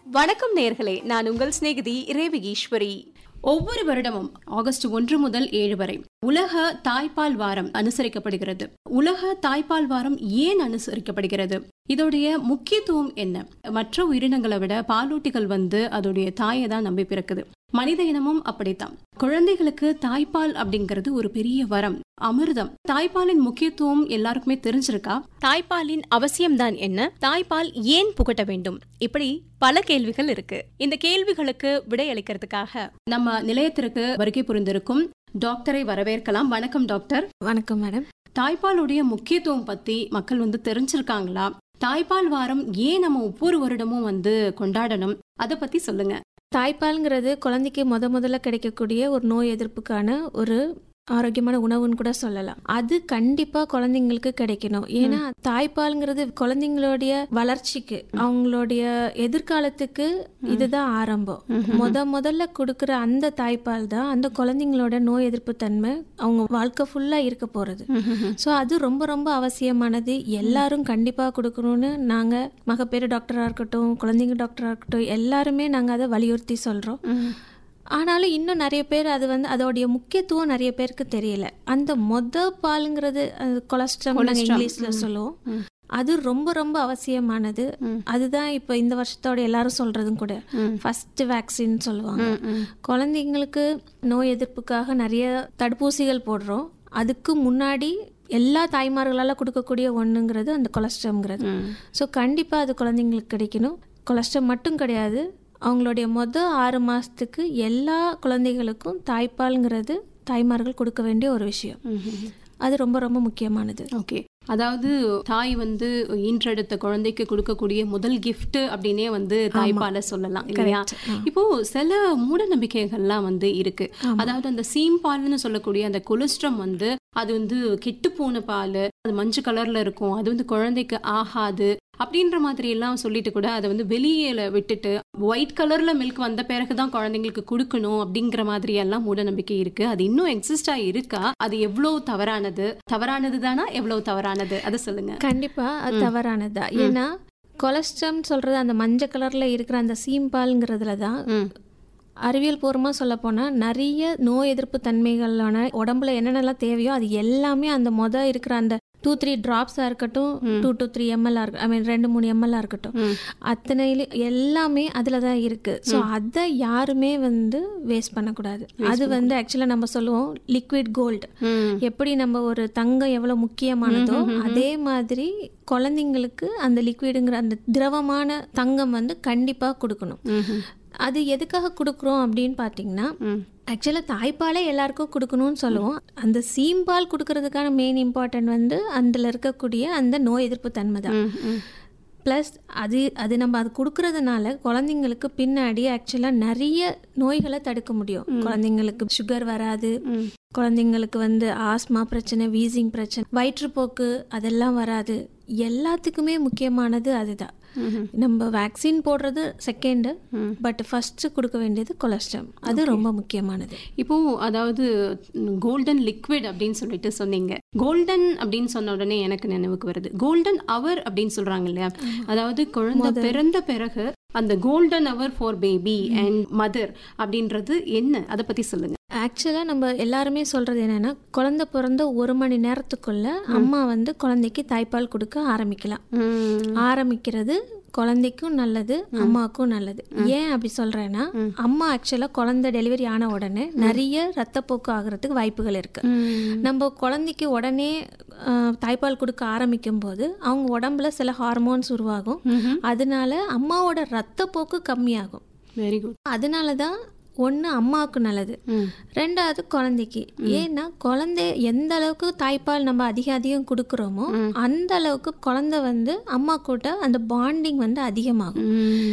வணக்கம் நேர்களே நான் உங்கள் சிநேகிதி ரேவிகீஸ்வரி ஒவ்வொரு வருடமும் ஆகஸ்ட் ஒன்று முதல் ஏழு வரை உலக தாய்ப்பால் வாரம் அனுசரிக்கப்படுகிறது உலக தாய்ப்பால் வாரம் ஏன் அனுசரிக்கப்படுகிறது இதோடைய முக்கியத்துவம் என்ன மற்ற உயிரினங்களை விட பாலூட்டிகள் வந்து அதோடைய தாயை தான் நம்பி பிறக்குது மனித இனமும் அப்படித்தான் குழந்தைகளுக்கு தாய்ப்பால் அப்படிங்கிறது ஒரு பெரிய வரம் அமிர்தம் தாய்ப்பாலின் முக்கியத்துவம் எல்லாருக்குமே தெரிஞ்சிருக்கா தாய்ப்பாலின் அவசியம்தான் என்ன தாய்ப்பால் ஏன் புகட்ட வேண்டும் இப்படி பல கேள்விகள் இருக்கு இந்த கேள்விகளுக்கு விடையளிக்கிறதுக்காக நம்ம நிலையத்திற்கு வருகை புரிந்திருக்கும் டாக்டரை வரவேற்கலாம் வணக்கம் டாக்டர் வணக்கம் மேடம் தாய்ப்பாலுடைய முக்கியத்துவம் பத்தி மக்கள் வந்து தெரிஞ்சிருக்காங்களா தாய்ப்பால் வாரம் ஏன் நம்ம ஒவ்வொரு வருடமும் வந்து கொண்டாடணும் அதை பத்தி சொல்லுங்க தாய்ப்பால்ங்கிறது குழந்தைக்கு முத முதல்ல கிடைக்கக்கூடிய ஒரு நோய் எதிர்ப்புக்கான ஒரு ஆரோக்கியமான உணவுன்னு கூட சொல்லலாம் அது கண்டிப்பா குழந்தைங்களுக்கு கிடைக்கணும் ஏன்னா தாய்ப்பால்ங்கிறது குழந்தைங்களுடைய வளர்ச்சிக்கு அவங்களுடைய எதிர்காலத்துக்கு இதுதான் ஆரம்பம் முத முதல்ல கொடுக்குற அந்த தாய்ப்பால் தான் அந்த குழந்தைங்களோட நோய் எதிர்ப்பு தன்மை அவங்க வாழ்க்கை ஃபுல்லா இருக்க போறது ஸோ அது ரொம்ப ரொம்ப அவசியமானது எல்லாரும் கண்டிப்பாக கொடுக்கணும்னு நாங்கள் மகப்பேறு டாக்டராக இருக்கட்டும் குழந்தைங்க டாக்டராக இருக்கட்டும் எல்லாருமே நாங்கள் அதை வலியுறுத்தி சொல்கிறோம் ஆனாலும் இன்னும் நிறைய பேர் அது வந்து அதோடைய முக்கியத்துவம் நிறைய பேருக்கு தெரியல அந்த மொத பாலுங்கிறது அது கொலஸ்ட்ரம் நாங்கள் இங்கிலீஷில் சொல்லுவோம் அது ரொம்ப ரொம்ப அவசியமானது அதுதான் இப்போ இந்த வருஷத்தோட எல்லாரும் சொல்றதும் கூட ஃபர்ஸ்ட் வேக்சின் சொல்லுவாங்க குழந்தைங்களுக்கு நோய் எதிர்ப்புக்காக நிறைய தடுப்பூசிகள் போடுறோம் அதுக்கு முன்னாடி எல்லா தாய்மார்களால் கொடுக்கக்கூடிய ஒன்றுங்கிறது அந்த கொலஸ்ட்ரம்ங்கிறது ஸோ கண்டிப்பாக அது குழந்தைங்களுக்கு கிடைக்கணும் கொலஸ்ட்ரம் மட்டும் கிடையாது அவங்களுடைய மொதல் ஆறு மாதத்துக்கு எல்லா குழந்தைகளுக்கும் தாய்ப்பால்ங்கிறது தாய்மார்கள் கொடுக்க வேண்டிய ஒரு விஷயம் அது ரொம்ப ரொம்ப முக்கியமானது ஓகே அதாவது தாய் வந்து ஈன்றெடுத்த குழந்தைக்கு கொடுக்கக்கூடிய முதல் gift அப்படின்னே வந்து தாய்ப்பால சொல்லலாம் இல்லையா இப்போ சில மூட நம்பிக்கைகள்லாம் வந்து இருக்கு அதாவது அந்த சீம்பால்னு சொல்லக்கூடிய அந்த கொலஸ்ட்ரம் வந்து அது வந்து கெட்டு போன பால் அது மஞ்சள் கலர்ல இருக்கும் அது வந்து குழந்தைக்கு ஆகாது அப்படின்ற மாதிரி எல்லாம் சொல்லிட்டு கூட அதை வந்து வெளியில விட்டுட்டு ஒயிட் கலர்ல மில்க் வந்த பிறகுதான் குழந்தைங்களுக்கு கொடுக்கணும் அப்படிங்கிற மாதிரி எல்லாம் மூட நம்பிக்கை இருக்கு அது இன்னும் எக்ஸிஸ்டா இருக்கா அது எவ்வளவு தவறானது தவறானது தானா எவ்வளவு தவறானது அதை சொல்லுங்க கண்டிப்பா அது தவறானதா ஏன்னா கொலஸ்ட்ரம் சொல்றது அந்த மஞ்சள் கலர்ல இருக்கிற அந்த சீம்பால்ங்கிறதுல தான் அறிவியல் பூர்வமாக சொல்ல போனால் நிறைய நோய் எதிர்ப்பு தன்மைகளான உடம்புல என்னென்னலாம் தேவையோ அது எல்லாமே அந்த மொத இருக்கிற அந்த டூ த்ரீ ட்ராப்ஸாக இருக்கட்டும் டூ டூ த்ரீ எம்எல்லாக இருக்கு ஐ மீன் ரெண்டு மூணு எம்எல்லாக இருக்கட்டும் அத்தனையில எல்லாமே அதில் தான் இருக்குது ஸோ அதை யாருமே வந்து வேஸ்ட் பண்ணக்கூடாது அது வந்து ஆக்சுவலாக நம்ம சொல்லுவோம் லிக்விட் கோல்டு எப்படி நம்ம ஒரு தங்கம் எவ்வளோ முக்கியமானதோ அதே மாதிரி குழந்தைங்களுக்கு அந்த லிக்விடுங்கிற அந்த திரவமான தங்கம் வந்து கண்டிப்பாக கொடுக்கணும் அது எதுக்காக கொடுக்குறோம் அப்படின்னு பார்த்தீங்கன்னா ஆக்சுவலாக தாய்ப்பாலே எல்லாருக்கும் கொடுக்கணும்னு சொல்லுவோம் அந்த சீம்பால் கொடுக்கறதுக்கான மெயின் இம்பார்ட்டன்ட் வந்து அதில் இருக்கக்கூடிய அந்த நோய் எதிர்ப்பு தன்மை தான் ப்ளஸ் அது அது நம்ம அது கொடுக்கறதுனால குழந்தைங்களுக்கு பின்னாடி ஆக்சுவலாக நிறைய நோய்களை தடுக்க முடியும் குழந்தைங்களுக்கு சுகர் வராது குழந்தைங்களுக்கு வந்து ஆஸ்மா பிரச்சனை வீசிங் பிரச்சனை வயிற்றுப்போக்கு அதெல்லாம் வராது எல்லாத்துக்குமே முக்கியமானது அதுதான் நம்ம வேக்சின் போடுறது செகண்டு பட் ஃபர்ஸ்ட் கொடுக்க வேண்டியது கொலஸ்ட்ரம் அது ரொம்ப முக்கியமானது இப்போ அதாவது கோல்டன் லிக்விட் அப்படின்னு சொல்லிட்டு சொன்னீங்க கோல்டன் அப்படின்னு சொன்ன உடனே எனக்கு நினைவுக்கு வருது கோல்டன் அவர் அப்படின்னு சொல்றாங்க இல்லையா அதாவது குழந்தை பிறந்த பிறகு அந்த golden hour for baby and mother அப்படின்றது என்ன அதை பத்தி சொல்லுங்க ஆக்சுவலாக நம்ம எல்லாருமே சொல்கிறது என்னென்னா குழந்தை பிறந்த ஒரு மணி நேரத்துக்குள்ள அம்மா வந்து குழந்தைக்கு தாய்ப்பால் கொடுக்க ஆரம்பிக்கலாம் ஆரம்பிக்கிறது குழந்தைக்கும் நல்லது அம்மாவுக்கும் நல்லது ஏன் அப்படி சொல்றேன்னா அம்மா ஆக்சுவலாக குழந்தை டெலிவரி ஆன உடனே நிறைய ரத்தப்போக்கு ஆகிறதுக்கு வாய்ப்புகள் இருக்கு நம்ம குழந்தைக்கு உடனே தாய்ப்பால் கொடுக்க ஆரம்பிக்கும் போது அவங்க உடம்புல சில ஹார்மோன்ஸ் உருவாகும் அதனால அம்மாவோட ரத்தப்போக்கு கம்மியாகும் வெரி குட் அதனால தான் ஒன்று அம்மாவுக்கு நல்லது ரெண்டாவது குழந்தைக்கு ஏன்னா குழந்தை எந்த அளவுக்கு தாய்ப்பால் நம்ம அதிக அதிகம் கொடுக்குறோமோ அந்த அளவுக்கு குழந்தை வந்து அம்மா கூட அந்த பாண்டிங் வந்து அதிகமாகும்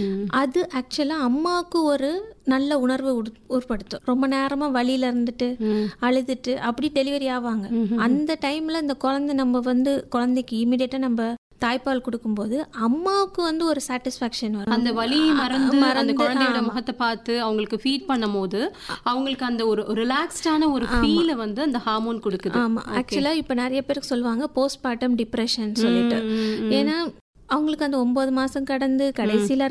அது ஆக்சுவலாக அம்மாவுக்கு ஒரு நல்ல உணர்வு உட்படுத்தும் ரொம்ப நேரமா வழியில இருந்துட்டு அழுதுட்டு அப்படி டெலிவரி ஆவாங்க அந்த டைம்ல இந்த குழந்தை நம்ம வந்து குழந்தைக்கு இமீடியட்டா நம்ம தாய்ப்பால் கொடுக்கும்போது அம்மாவுக்கு வந்து ஒரு சாட்டிஸ்ஃபேக்ஷன் வரும் அந்த வலி மறந்து அந்த குழந்தையோட முகத்தை பார்த்து அவங்களுக்கு ஃபீட் பண்ணும் போது அவங்களுக்கு அந்த ஒரு ரிலாக்ஸ்டான ஒரு ஃபீல வந்து அந்த ஹார்மோன் கொடுக்குது ஆமா ஆக்சுவலா இப்ப நிறைய பேருக்கு சொல்லுவாங்க போஸ்ட் பார்ட்டம் டிப்ரெஷன் சொல்லிட்டு ஏன்னா அவங்களுக்கு அந்த ஒன்பது மாசம் கடந்து கடைசியில